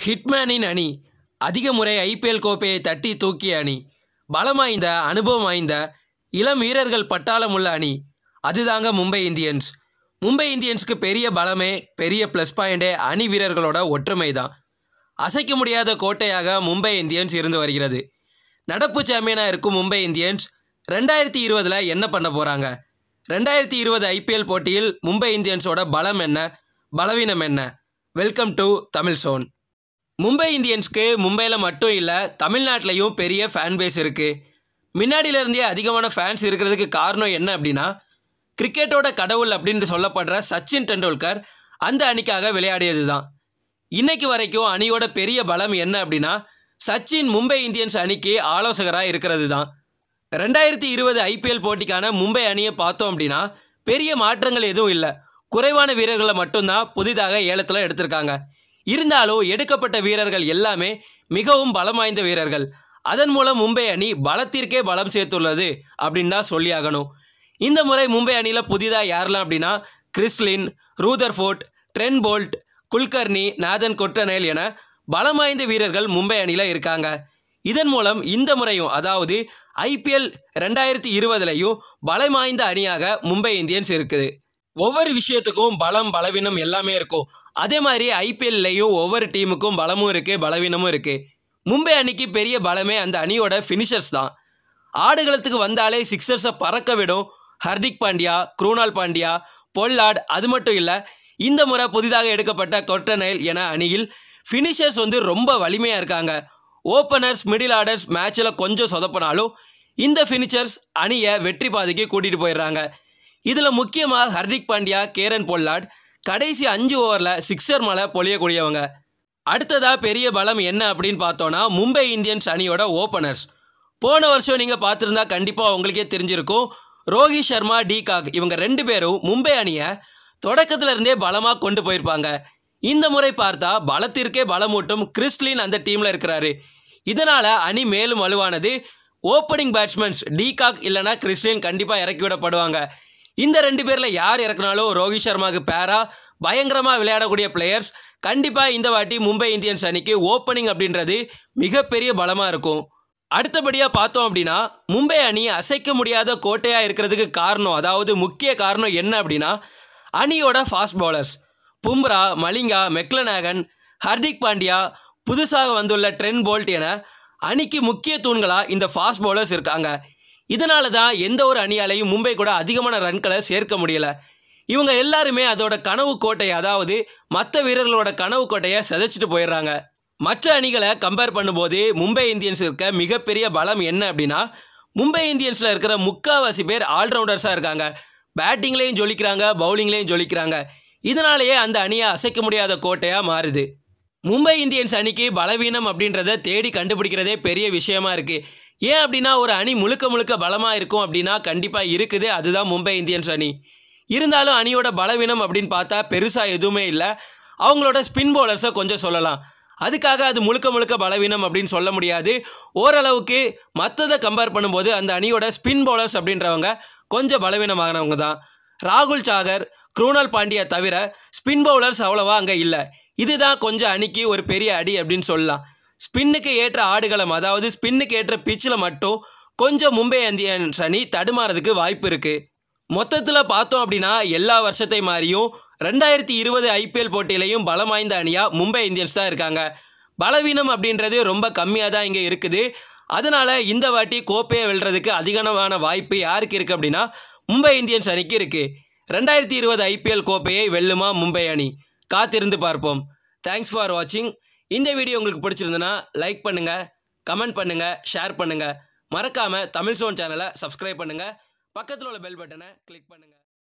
ஹிட்மேனின் அணி அதிக முறை ஐபிஎல் கோப்பையை தட்டி தூக்கிய அணி பலம் வாய்ந்த அனுபவம் வாய்ந்த இளம் வீரர்கள் பட்டாளம் உள்ள அணி அதுதாங்க மும்பை இந்தியன்ஸ் மும்பை இந்தியன்ஸ்க்கு பெரிய பலமே பெரிய ப்ளஸ் பாயிண்டே அணி வீரர்களோட ஒற்றுமை தான் அசைக்க முடியாத கோட்டையாக மும்பை இந்தியன்ஸ் இருந்து வருகிறது நடப்பு சாம்பியனாக இருக்கும் மும்பை இந்தியன்ஸ் ரெண்டாயிரத்தி இருபதில் என்ன பண்ண போகிறாங்க ரெண்டாயிரத்தி இருபது ஐபிஎல் போட்டியில் மும்பை இந்தியன்ஸோட பலம் என்ன பலவீனம் என்ன welcome to Tamil zone Mumbai இந்தியன்ஸ்க்கு மும்பையில் மட்டும் இல்லை தமிழ்நாட்டிலையும் பெரிய ஃபேன் பேஸ் இருக்குது முன்னாடியிலேருந்தே அதிகமான ஃபேன்ஸ் இருக்கிறதுக்கு காரணம் என்ன அப்படின்னா கிரிக்கெட்டோட கடவுள் அப்படின்னு சொல்லப்படுற சச்சின் டெண்டுல்கர் அந்த அணிக்காக விளையாடியது தான் இன்னைக்கு வரைக்கும் அணியோட பெரிய பலம் என்ன அப்படின்னா சச்சின் மும்பை இந்தியன்ஸ் அணிக்கு ஆலோசகராக இருக்கிறது தான் ரெண்டாயிரத்தி இருபது ஐபிஎல் போட்டிக்கான மும்பை அணியை பார்த்தோம் அப்படின்னா பெரிய மாற்றங்கள் எதுவும் இல்லை குறைவான வீரர்களை மட்டும்தான் புதிதாக ஏலத்தில் எடுத்திருக்காங்க இருந்தாலும் எடுக்கப்பட்ட வீரர்கள் எல்லாமே மிகவும் பலம் வாய்ந்த வீரர்கள் அதன் மூலம் மும்பை அணி பலத்திற்கே பலம் சேர்த்துள்ளது அப்படின்னு தான் சொல்லியாகணும் இந்த முறை மும்பை அணியில் புதிதாக யாரெல்லாம் அப்படின்னா Chris Lynn Rutherford Trent Boult Kulkarni Nathan Coulter Nile என பலம் வாய்ந்த வீரர்கள் மும்பை அணியில் இருக்காங்க இதன் மூலம் இந்த முறையும் அதாவது ஐபிஎல் ரெண்டாயிரத்தி இருபதுலையும் பலம் வாய்ந்த அணியாக மும்பை இந்தியன்ஸ் இருக்குது ஒவ்வொரு விஷயத்துக்கும் பலம் பலவீனம் எல்லாமே இருக்கும் அதே மாதிரி ஐபிஎல்லையும் ஒவ்வொரு டீமுக்கும் பலமும் இருக்குது பலவீனமும் இருக்குது மும்பை அணிக்கு பெரிய பலமே அந்த அணியோட ஃபினிஷர்ஸ் தான் ஆடுகளத்துக்கு வந்தாலே சிக்ஸர்ஸை பறக்க விடும் ஹர்திக் பாண்டியா குரூனால் பாண்டியா பொல்லாட் அது மட்டும் இல்லை இந்த முறை புதிதாக எடுக்கப்பட்ட கொட்டனைல் என அணியில் ஃபினிஷர்ஸ் வந்து ரொம்ப வலிமையாக இருக்காங்க ஓப்பனர்ஸ் மிடில் ஆர்டர்ஸ் மேட்ச்சில் கொஞ்சம் சொதப்பினாலும் இந்த ஃபினிஷர்ஸ் அணியை வெற்றி பாதைக்கு கூட்டிகிட்டு போயிடுறாங்க இதில் முக்கியமாக ஹர்திக் பாண்டியா கேரன் பொல்லாட் கடைசி அஞ்சு ஓவரில் சிக்ஸர் மலை பொழியக்கூடியவங்க அடுத்ததா பெரிய பலம் என்ன அப்படின்னு பார்த்தோன்னா மும்பை இந்தியன்ஸ் அணியோட ஓப்பனர்ஸ் போன வருஷம் நீங்கள் பார்த்துருந்தா கண்டிப்பாக உங்களுக்கே தெரிஞ்சிருக்கும் ரோஹித் சர்மா டி காக் இவங்க ரெண்டு பேரும் மும்பை அணியை தொடக்கத்துல இருந்தே பலமாக கொண்டு போயிருப்பாங்க இந்த முறை பார்த்தா பலத்திற்கே பலமூட்டும் கிறிஸ்லின் அந்த டீமில் இருக்கிறாரு இதனால் அணி மேலும் வலுவானது ஓப்பனிங் பேட்ஸ்மேன்ஸ் டிகாக் இல்லைனா கிறிஸ்லின் கண்டிப்பாக இறக்கி விடப்படுவாங்க இந்த ரெண்டு பேரில் யார் இறக்குனாலும் ரோஹித் சர்மாவுக்கு பேரா பயங்கரமாக விளையாடக்கூடிய பிளேயர்ஸ் கண்டிப்பாக இந்த வாட்டி மும்பை இந்தியன்ஸ் அணிக்கு ஓப்பனிங் அப்படின்றது மிகப்பெரிய பலமாக இருக்கும் அடுத்தபடியாக பார்த்தோம் அப்படின்னா மும்பை அணி அசைக்க முடியாத கோட்டையாக இருக்கிறதுக்கு காரணம் அதாவது முக்கிய காரணம் என்ன அப்படின்னா அணியோட fast bowlers Bumrah Malinga McClenaghan Hardik Pandya புதுசாக வந்துள்ள ட்ரென் போல்ட் என அணிக்கு முக்கிய தூண்களாக இந்த ஃபாஸ்ட் பவுலர்ஸ் இருக்காங்க இதனால தான் எந்த ஒரு அணியாலையும் மும்பை கூட அதிகமான ரன்களை சேர்க்க முடியல இவங்க எல்லாருமே அதோட கனவு கோட்டையை அதாவது மற்ற வீரர்களோட கனவு கோட்டையை சிதைச்சிட்டு போயிடுறாங்க மற்ற அணிகளை கம்பேர் பண்ணும்போது மும்பை இந்தியன்ஸ் இருக்க மிகப்பெரிய பலம் என்ன அப்படின்னா மும்பை இந்தியன்ஸில் இருக்கிற முக்காவாசி பேர் ஆல்ரவுண்டர்ஸாக இருக்காங்க பேட்டிங்லேயும் ஜொலிக்கிறாங்க பவுலிங்லேயும் ஜொலிக்கிறாங்க இதனாலேயே அந்த அணியை அசைக்க முடியாத கோட்டையாக மாறுது மும்பை இந்தியன்ஸ் அணிக்கு பலவீனம் அப்படின்றத தேடி கண்டுபிடிக்கிறதே பெரிய விஷயமா இருக்குது ஏன் அப்படின்னா ஒரு அணி முழுக்க முழுக்க பலமாக இருக்கும் அப்படின்னா கண்டிப்பாக இருக்குது அதுதான் மும்பை இந்தியன்ஸ் அணி இருந்தாலும் அணியோட பலவீனம் அப்படின்னு பார்த்தா பெருசாக எதுவுமே இல்லை அவங்களோட ஸ்பின் பவுலர்ஸை கொஞ்சம் சொல்லலாம் அதுக்காக அது முழுக்க முழுக்க பலவீனம் அப்படின்னு சொல்ல முடியாது ஓரளவுக்கு மற்றதை கம்பேர் பண்ணும்போது அந்த அணியோட ஸ்பின் பவுலர்ஸ் அப்படின்றவங்க கொஞ்சம் பலவீனமானவங்க தான் ராகுல் சாகர் குரூனல் பாண்டியா தவிர ஸ்பின் பவுலர்ஸ் அவ்வளோவா அங்கே இல்லை இதுதான் கொஞ்சம் அணிக்கு ஒரு பெரிய அடி அப்படின்னு சொல்லலாம் ஸ்பின்னுக்கு ஏற்ற ஆடுகளம் அதாவது ஸ்பின்னுக்கு ஏற்ற பிச்சில் மட்டும் கொஞ்சம் மும்பை இந்தியன்ஸ் அணி தடுமாறதுக்கு வாய்ப்பு இருக்குது மொத்தத்தில் பார்த்தோம் அப்படின்னா எல்லா வருஷத்தை மாதிரியும் ரெண்டாயிரத்தி இருபது ஐபிஎல் போட்டியிலையும் பலம் வாய்ந்த அணியாக மும்பை இந்தியன்ஸ் தான் இருக்காங்க பலவீனம் அப்படின்றது ரொம்ப கம்மியாக தான் இங்கே இருக்குது அதனால் இந்த வாட்டி கோப்பையை வெல்றதுக்கு அதிகமான வாய்ப்பு யாருக்கு இருக்குது அப்படின்னா மும்பை இந்தியன்ஸ் அணிக்கு இருக்குது ரெண்டாயிரத்தி இருபது ஐபிஎல் கோப்பையை வெல்லுமா மும்பை அணி காத்திருந்து பார்ப்போம் தேங்க்ஸ் ஃபார் வாட்சிங் இந்த வீடியோ உங்களுக்கு பிடிச்சிருந்தனா லைக் பண்ணுங்கள் கமெண்ட் பண்ணுங்கள் ஷேர் பண்ணுங்கள் மறக்காமல் தமிழ் சோன் சேனலை சப்ஸ்கிரைப் பண்ணுங்கள் பக்கத்தில் உள்ள பெல் பட்டனை கிளிக் பண்ணுங்கள்